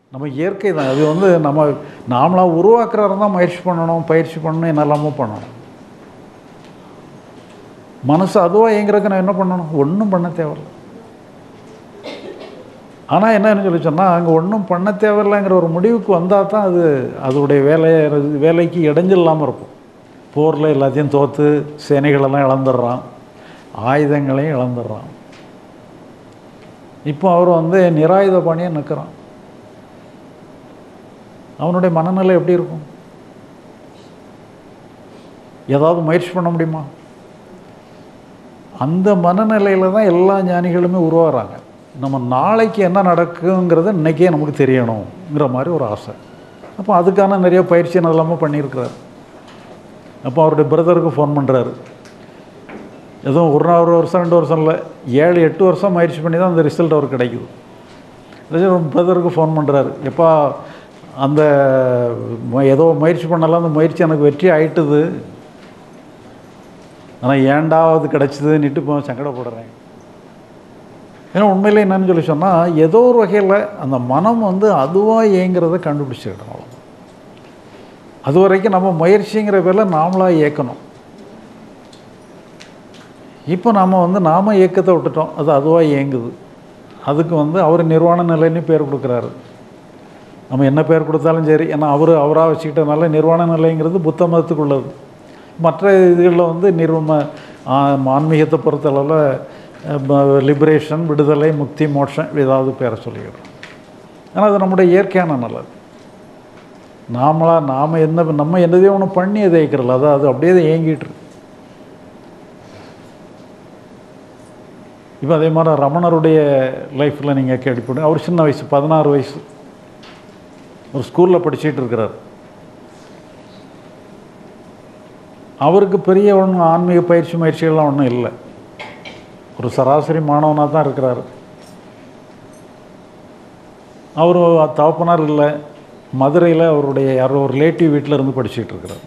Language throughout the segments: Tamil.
நம்ம இயற்கை தான் அது வந்து நம்ம நாமளாக உருவாக்குறவரை தான் முயற்சி பண்ணணும் பயிற்சி பண்ணணும் என்னெல்லாமோ பண்ணணும் மனசு அதுவாக இயங்குறதுக்கு நான் என்ன பண்ணணும் ஒன்றும் பண்ண தேவையில்ல ஆனால் என்னன்னு சொல்லி சொன்னால் அங்கே ஒன்றும் பண்ண தேவையில்லைங்கிற ஒரு முடிவுக்கு வந்தால் தான் அது அதோடைய வேலையை வேலைக்கு இடைஞ்சல் இல்லாமல் இருக்கும் போரில் எல்லாத்தையும் தோற்று சேனைகளெல்லாம் இழந்துடுறான் ஆயுதங்களையும் இழந்துடுறான் இப்போ அவர் வந்து நிராயுத பாணியாக நிற்கிறான் அவனுடைய மனநிலை எப்படி இருக்கும் ஏதாவது முயற்சி பண்ண முடியுமா அந்த மனநிலையில் தான் எல்லா ஞானிகளுமே உருவாகிறாங்க நம்ம நாளைக்கு என்ன நடக்குங்கிறத இன்றைக்கே நமக்கு தெரியணுங்கிற மாதிரி ஒரு ஆசை அப்போ அதுக்கான நிறைய பயிற்சி எல்லாமே பண்ணியிருக்கிறார் அப்போ அவருடைய பிரதருக்கு ஃபோன் பண்ணுறாரு எதுவும் ஒரு நாள் ஒரு வருஷம் ரெண்டு வருஷம் இல்லை ஏழு எட்டு வருஷம் முயற்சி பண்ணி தான் அந்த ரிசல்ட் அவருக்கு கிடைக்குது அதாச்சும் பிரதருக்கு ஃபோன் பண்ணுறாரு எப்பா அந்த மு- ஏதோ முயற்சி பண்ணலாம் அந்த முயற்சி எனக்கு வெற்றி ஆயிட்டுது ஆனால் ஏண்டாவது கிடச்சிதுன்னுட்டு இப்போ சங்கடப்படுறேன் ஏன்னா உண்மையிலே என்னன்னு சொல்லி சொன்னால் ஏதோ ஒரு வகையில் அந்த மனம் வந்து அதுவாக இயங்கிறத கண்டுபிடிச்சிக்கிட்டோம் அவ்வளவுதான். அது வரைக்கும் நம்ம முயற்சிங்கிற பேரில் நாமளாக இயக்கணும் இப்போ நாம் வந்து நாம இயக்கத்தை விட்டுட்டோம் அது அதுவாக இயங்குது அதுக்கு வந்து அவர் நிர்வாண நிலைன்னு பேர் கொடுக்குறாரு நம்ம என்ன பேர் கொடுத்தாலும் சரி ஏன்னா அவர் அவராக வச்சுக்கிட்டனால நிர்வாண நிலைங்கிறது புத்த மதத்துக்கு உள்ளது மற்ற இதுகளில் வந்து நிர்ம ஆ- ஆன்மீகத்தை பொறுத்தளவில் லிபரேஷன் விடுதலை முக்தி மோட்சம் ஏதாவது பேரை சொல்லிக்கிறோம் ஆனால் அது நம்முடைய இயற்கையான நல்லது நாமளா நாம் என்ன நம்ம என்னதையும் ஒன்று பண்ணி அதை இயக்கிறல அது அது அப்படியே தான் இயங்கிட்டு இருக்கு இப்போ அதே மாதிரி ரமணருடைய லைஃப்பில் நீங்கள் கேள்விப்படுங்க அவர் சின்ன வயசு பதினாறு வயசு ஒரு ஸ்கூலில் படிச்சிட்டு இருக்கிறார் அவருக்கு பெரிய ஒன்றும் ஆன்மீக பயிற்சி முயற்சிகள்லாம் ஒன்றும் இல்லை ஒரு சராசரி மாணவனாக தான் இருக்கிறார் அவர் தகப்பனார் இல்லை மதுரையில் அவருடைய யாரோ ஒரு ரிலேட்டிவ் வீட்டில் இருந்து படிச்சுட்டு இருக்கிறார்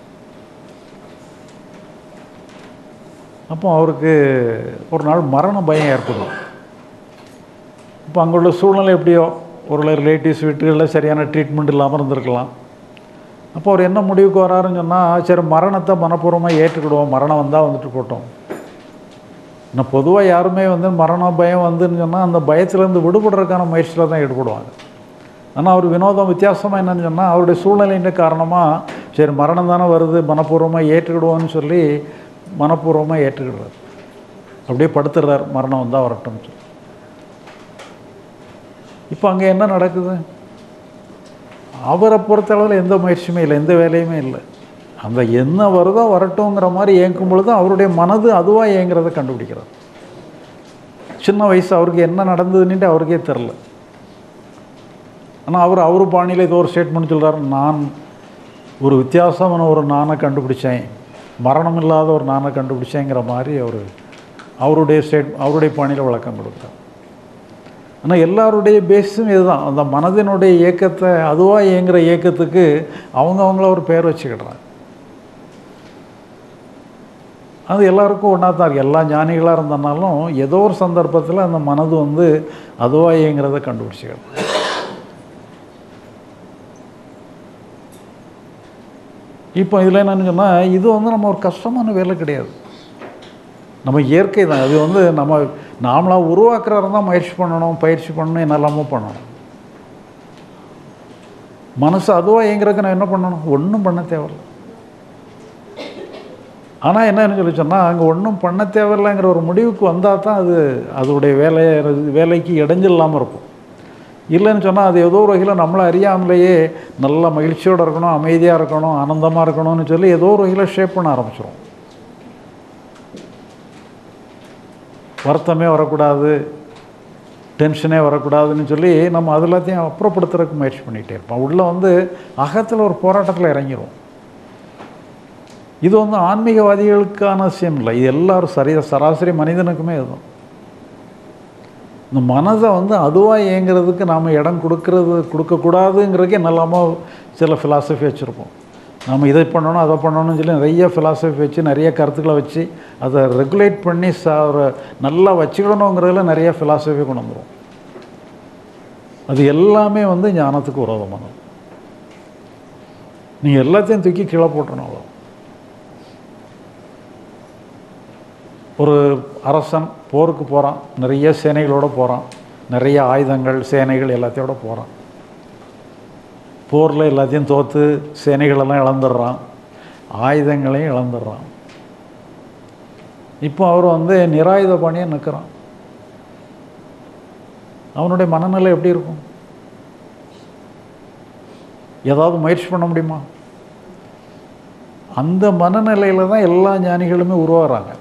அப்போ அவருக்கு ஒரு நாள் மரண பயம் ஏற்படும் இப்போ அங்குள்ள சூழ்நிலை எப்படியோ ஒரு ரிலேட்டிவ்ஸ் வீட்டுகளில் சரியான ட்ரீட்மெண்ட் இல்லாமல் இருந்திருக்கலாம் அப்போ அவர் என்ன முடிவுக்கு வராருன்னு சொன்னால் சரி மரணத்தை மனப்பூர்வமாக ஏற்றுக்கிடுவோம் மரணம் வந்தால் வந்துட்டு போட்டோம் இன்னும் பொதுவாக யாருமே வந்து மரண பயம் வந்துன்னு சொன்னால் அந்த பயத்திலேருந்து விடுபடுறதுக்கான முயற்சியில் தான் ஈடுபடுவாங்க ஆனால் அவர் வினோதம் வித்தியாசமாக என்னன்னு சொன்னால் அவருடைய சூழ்நிலையின் காரணமாக சரி மரணம் தானே வருது மனப்பூர்வமாக ஏற்றுக்கிடுவோன்னு சொல்லி மனப்பூர்வமாக ஏற்றுக்கிடுறாரு அப்படியே படுத்துடுறார் மரணம் வந்தால் வரட்டும்னு சொல்லி இப்போ அங்கே என்ன நடக்குது அவரை பொறுத்தளவில் எந்த முயற்சியுமே இல்லை எந்த வேலையுமே இல்லை அந்த என்ன வருதோ வரட்டுங்கிற மாதிரி இயங்கும் பொழுது அவருடைய மனது அதுவாக இயங்குறதை கண்டுபிடிக்கிறார் சின்ன வயசு அவருக்கு என்ன நடந்ததுன்னுட்டு அவருக்கே தெரில ஆனால் அவர் அவர் பாணியில் ஏதோ ஒரு ஸ்டேட்மெண்ட் சொல்கிறார் நான் ஒரு வித்தியாசமான ஒரு நானை கண்டுபிடிச்சேன் மரணம் இல்லாத ஒரு நானை கண்டுபிடிச்சேங்கிற மாதிரி அவர் அவருடைய ஸ்டேட் அவருடைய பாணியில் விளக்கம் கொடுக்குறார் ஆனால் எல்லாருடைய பேஸும் இதுதான் அந்த மனதினுடைய இயக்கத்தை அதுவாக இயங்குகிற இயக்கத்துக்கு அவங்க அவங்கள ஒரு பேர் வச்சுக்கிடுறாங்க அது எல்லாருக்கும் ஒன்றா தான் இருக்குது எல்லா ஞானிகளாக இருந்தனாலும் ஏதோ ஒரு சந்தர்ப்பத்தில் அந்த மனது வந்து அதுவாக இயங்குறத கண்டுபிடிச்சிக்கிறது இப்போ இதில் என்னன்னு சொன்னால் இது வந்து நம்ம ஒரு கஷ்டமான வேலை கிடையாது நம்ம இயற்கை தான் அது வந்து நம்ம நாமளாக உருவாக்குறவரை தான் முயற்சி பண்ணணும் பயிற்சி பண்ணணும் என்னெல்லாமோ பண்ணணும் மனசு அதுவாக இயங்குறதுக்கு நான் என்ன பண்ணணும் ஒன்றும் பண்ண தேவையில்ல ஆனால் என்னன்னு சொல்லி சொன்னால் அங்கே ஒன்றும் பண்ண தேவையில்லைங்கிற ஒரு முடிவுக்கு வந்தால் தான் அது அதோடைய வேலையை வேலைக்கு இடைஞ்சல் இல்லாமல் இருக்கும் இல்லைன்னு சொன்னால் அது ஏதோ ஒரு வகையில் நம்மளை அறியாமலேயே நல்ல மகிழ்ச்சியோடு இருக்கணும் அமைதியாக இருக்கணும் ஆனந்தமாக இருக்கணும்னு சொல்லி ஏதோ ஒரு வகையில் ஷேப் பண்ண ஆரம்பிச்சிடும் வருத்தமே வரக்கூடாது டென்ஷனே வரக்கூடாதுன்னு சொல்லி நம்ம அது எல்லாத்தையும் அப்புறப்படுத்துறதுக்கு முயற்சி பண்ணிகிட்டே இருப்போம் உள்ளே வந்து அகத்தில் ஒரு போராட்டத்தில் இறங்கிரும் இது வந்து ஆன்மீகவாதிகளுக்கான விஷயம் இல்லை இது எல்லாரும் சரி சராசரி மனிதனுக்குமே இதுதான் இந்த மனதை வந்து அதுவாக இயங்குறதுக்கு நாம் இடம் கொடுக்கறது கொடுக்கக்கூடாதுங்கிறதுக்கே நல்லாமோ சில ஃபிலாசபி வச்சுருப்போம் நம்ம இதை பண்ணணும் அதை பண்ணணும்னு சொல்லி நிறைய ஃபிலாசபி வச்சு நிறைய கருத்துக்களை வச்சு அதை ரெகுலேட் பண்ணி ச ஒரு நல்லா வச்சுக்கணுங்கிறதுல நிறைய ஃபிலாசபி கொண்டு வந்துடும் அது எல்லாமே வந்து ஞானத்துக்கு விரோதமானது நீங்கள் எல்லாத்தையும் தூக்கி கீழே போட்டணும் அவ்வளோ ஒரு அரசன் போருக்கு போகிறான் நிறைய சேனைகளோடு போகிறான் நிறைய ஆயுதங்கள் சேனைகள் எல்லாத்தையோட போகிறான் போரில் எல்லாத்தையும் தோற்று சேனைகளெல்லாம் இழந்துடுறான் ஆயுதங்களையும் இழந்துடுறான் இப்போ அவர் வந்து நிராயுத பாணியாக நிற்கிறான் அவனுடைய மனநிலை எப்படி இருக்கும் ஏதாவது முயற்சி பண்ண முடியுமா அந்த மனநிலையில் தான் எல்லா ஞானிகளுமே உருவாகிறாங்க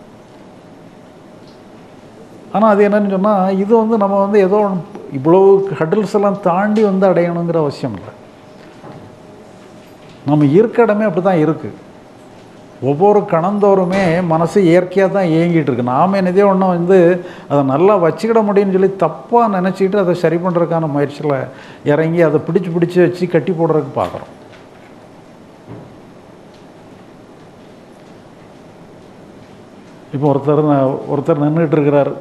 ஆனால் அது என்னன்னு சொன்னால் இது வந்து நம்ம வந்து ஏதோ இவ்வளோ ஹட்டில்ஸ் எல்லாம் தாண்டி வந்து அடையணுங்கிற அவசியம் இல்லை நம்ம இருக்க இடமே அப்படி தான் இருக்குது ஒவ்வொரு கணந்தோறுமே மனசு இயற்கையாக தான் இயங்கிட்டு இருக்கு நாம் என்னதே ஒன்றும் வந்து அதை நல்லா வச்சுக்கிட முடியும்னு சொல்லி தப்பாக நினச்சிக்கிட்டு அதை சரி பண்ணுறதுக்கான முயற்சியில் இறங்கி அதை பிடிச்சி பிடிச்சி வச்சு கட்டி போடுறதுக்கு பார்க்குறோம் இப்போ ஒருத்தர் ஒருத்தர் நின்றுட்டு இருக்கிறார்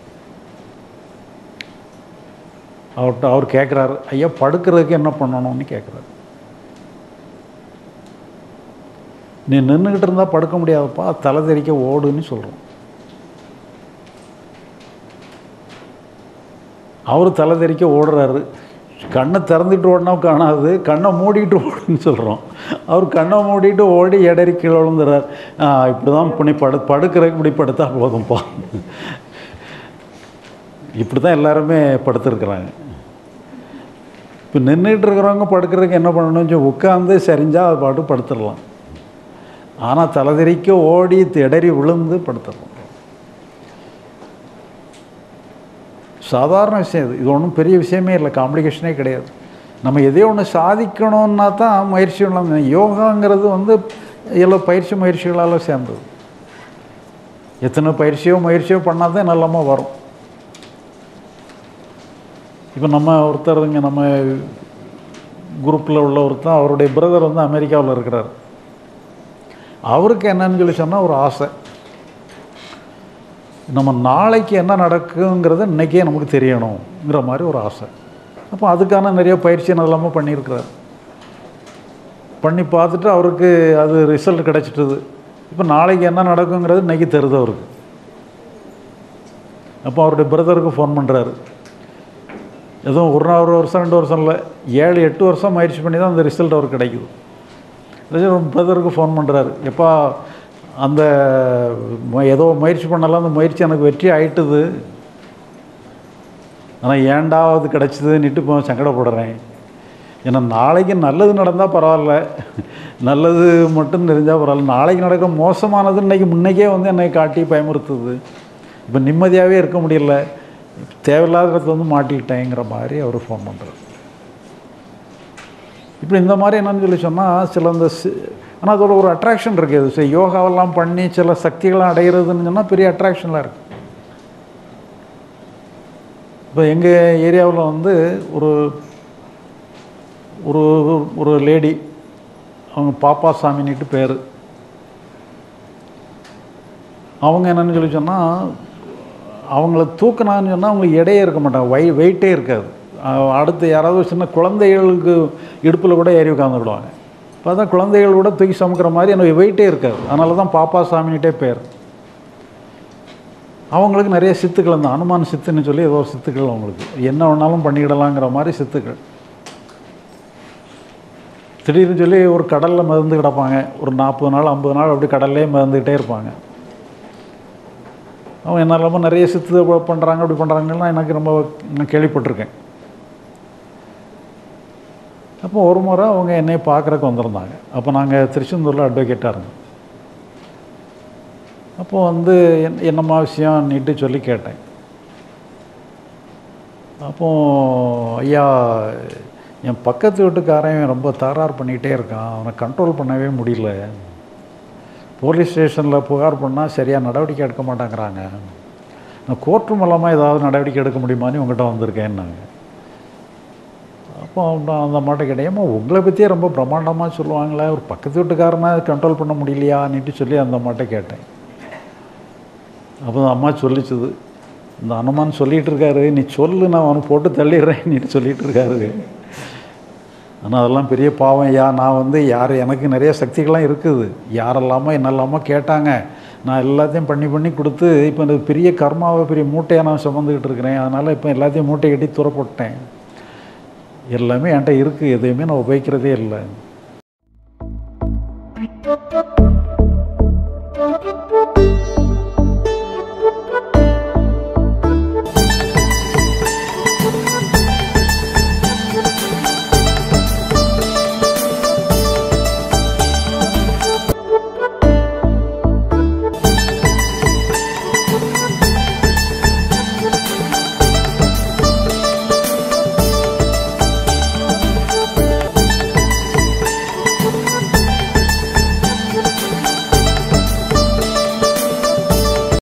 அவர்கிட்ட அவர் கேட்குறாரு ஐயா படுக்கிறதுக்கு என்ன பண்ணணும்னு கேட்குறாரு நீ நின்றுக்கிட்டு இருந்தால் படுக்க முடியாதப்பா தலை தெறிக்க ஓடுன்னு சொல்கிறோம் அவர் தலை தெறிக்க ஓடுறாரு கண்ணை திறந்துட்டு ஓடினா காணாது கண்ணை மூடிட்டு ஓடுன்னு சொல்கிறோம் அவர் கண்ணை மூடிட்டு ஓடி இடறி கீழே விழுந்துறார் இப்படி தான் பண்ணி படு படுக்கிறதுக்கு இப்படி படுத்தா போதும்ப்பா இப்படி தான் எல்லாருமே படுத்துருக்குறாங்க இப்போ நின்றுட்டு இருக்கிறவங்க படுக்கிறதுக்கு என்ன பண்ணணும் உட்காந்து சரிஞ்சால் அது பாட்டு படுத்துடலாம் ஆனால் தலைதெறிக்க ஓடி திடறி விழுந்து படுத்துடலாம் சாதாரண விஷயம் இது இது ஒன்றும் பெரிய விஷயமே இல்லை காம்ப்ளிகேஷனே கிடையாது நம்ம எதையோ ஒன்று சாதிக்கணும்னா தான் முயற்சி பண்ணலாம் யோகாங்கிறது வந்து எல்லா பயிற்சி முயற்சிகளால் சேர்ந்தது எத்தனை பயிற்சியோ முயற்சியோ பண்ணால் தான் நல்லமா வரும் இப்போ நம்ம ஒருத்தர் இங்கே நம்ம குரூப்பில் உள்ள ஒருத்தர் அவருடைய பிரதர் வந்து அமெரிக்காவில் இருக்கிறார் அவருக்கு என்னன்னு சொல்லி சொன்னால் ஒரு ஆசை நம்ம நாளைக்கு என்ன நடக்குங்கிறது இன்றைக்கே நமக்கு தெரியணுங்கிற மாதிரி ஒரு ஆசை அப்போ அதுக்கான நிறைய பயிற்சி எல்லாமே பண்ணியிருக்கிறார் பண்ணி பார்த்துட்டு அவருக்கு அது ரிசல்ட் கிடச்சிட்டுது இப்போ நாளைக்கு என்ன நடக்குங்கிறது இன்றைக்கி தெரியுது அவருக்கு அப்போ அவருடைய பிரதருக்கு ஃபோன் பண்ணுறாரு எதுவும் ஒரு நாள் ஒரு வருஷம் ரெண்டு வருஷம் இல்லை ஏழு எட்டு வருஷம் முயற்சி பண்ணி தான் அந்த ரிசல்ட் அவருக்கு கிடைக்குது பிரதருக்கு ஃபோன் பண்ணுறாரு எப்பா அந்த ஏதோ முயற்சி பண்ணலாம் அந்த முயற்சி எனக்கு வெற்றி ஆயிட்டுது ஆனால் ஏண்டாவது கிடச்சிதுன்னுட்டு இப்போ சங்கடப்படுறேன் ஏன்னா நாளைக்கு நல்லது நடந்தால் பரவாயில்ல நல்லது மட்டும் தெரிஞ்சால் பரவாயில்ல நாளைக்கு நடக்கிற மோசமானது இன்றைக்கி முன்னைக்கே வந்து என்னை காட்டி பயமுறுத்துது இப்போ நிம்மதியாகவே இருக்க முடியல தேவையில்லாத இடத்துல வந்து மாட்டிக்கிட்டேங்கிற மாதிரி அவர் ஃபோன் பண்ணுறாரு இப்படி இந்த மாதிரி என்னன்னு சொல்லி சொன்னால் சில இந்த ஆனால் அதோட ஒரு அட்ராக்ஷன் இருக்குது சரி யோகாவெல்லாம் பண்ணி சில சக்திகள்லாம் அடைகிறதுன்னு சொன்னால் பெரிய அட்ராக்ஷன்லாம் இருக்குது இப்போ எங்கள் ஏரியாவில் வந்து ஒரு ஒரு ஒரு லேடி அவங்க பாப்பா சாமின்னுட்டு பேர் அவங்க என்னன்னு சொல்லி சொன்னால் அவங்கள தூக்கினான்னு சொன்னால் அவங்களுக்கு எடையே இருக்க மாட்டாங்க வை வெயிட்டே இருக்காது அடுத்து யாராவது சின்ன குழந்தைகளுக்கு இடுப்பில் கூட ஏறி உட்காந்துக்கிடுவாங்க பார்த்தா குழந்தைகள் கூட தூக்கி சமைக்கிற மாதிரி எனக்கு வெயிட்டே இருக்காது அதனால தான் பாப்பா சாமின்ட்டே பேர் அவங்களுக்கு நிறைய சித்துக்கள் அந்த அனுமான் சித்துன்னு சொல்லி ஏதோ சித்துக்கள் அவங்களுக்கு என்ன வேணாலும் பண்ணிக்கிடலாங்கிற மாதிரி சித்துக்கள் திடீர்னு சொல்லி ஒரு கடலில் மிதந்து கிடப்பாங்க ஒரு நாற்பது நாள் ஐம்பது நாள் அப்படி கடல்லே மிதந்துக்கிட்டே இருப்பாங்க அவங்க என்ன இல்லாமல் நிறைய சித்து பண்ணுறாங்க அப்படி பண்ணுறாங்கலாம் எனக்கு ரொம்ப நான் கேள்விப்பட்டிருக்கேன் அப்போ ஒரு முறை அவங்க என்னை பார்க்குறக்கு வந்திருந்தாங்க அப்போ நாங்கள் திருச்செந்தூரில் அட்வொகேட்டாக இருந்தோம் அப்போ வந்து என் என்னம்மா விஷயம் நீட்டு சொல்லி கேட்டேன் அப்போ ஐயா என் பக்கத்து வீட்டுக்காரன் ரொம்ப தகராறு பண்ணிக்கிட்டே இருக்கான் அவனை கண்ட்ரோல் பண்ணவே முடியல போலீஸ் ஸ்டேஷனில் புகார் பண்ணால் சரியாக நடவடிக்கை எடுக்க மாட்டேங்கிறாங்க நான் கோர்ட்டு மூலமாக ஏதாவது நடவடிக்கை எடுக்க முடியுமான்னு உங்கள்கிட்ட வந்திருக்கேன்னாங்க அப்போ நான் அந்த அம்மாட்ட கேட்டேன் உங்களை பற்றியே ரொம்ப பிரம்மாண்டமாக சொல்லுவாங்களே ஒரு பக்கத்து வீட்டுக்காரனை கண்ட்ரோல் பண்ண முடியலையான்னுட்டு சொல்லி அந்த அம்மாட்ட கேட்டேன் அப்போ அந்த அம்மா சொல்லிச்சுது இந்த அனுமான் சொல்லிகிட்டு இருக்காரு நீ சொல்லு நான் அவனை போட்டு தள்ளிடுறேன் நீ சொல்லிகிட்டு இருக்காரு ஆனால் அதெல்லாம் பெரிய பாவம் ஐயா நான் வந்து யார் எனக்கு நிறைய சக்திகள்லாம் இருக்குது யாரெல்லாமோ என்னெல்லாமோ கேட்டாங்க நான் எல்லாத்தையும் பண்ணி பண்ணி கொடுத்து இப்போ இந்த பெரிய கர்மாவை பெரிய மூட்டையாக நான் சுமந்துக்கிட்டு இருக்கிறேன் அதனால் இப்போ எல்லாத்தையும் மூட்டை கட்டி துறப்பட்டேன் எல்லாமே என்கிட்ட இருக்குது எதையுமே நான் உபயோகிக்கிறதே இல்லை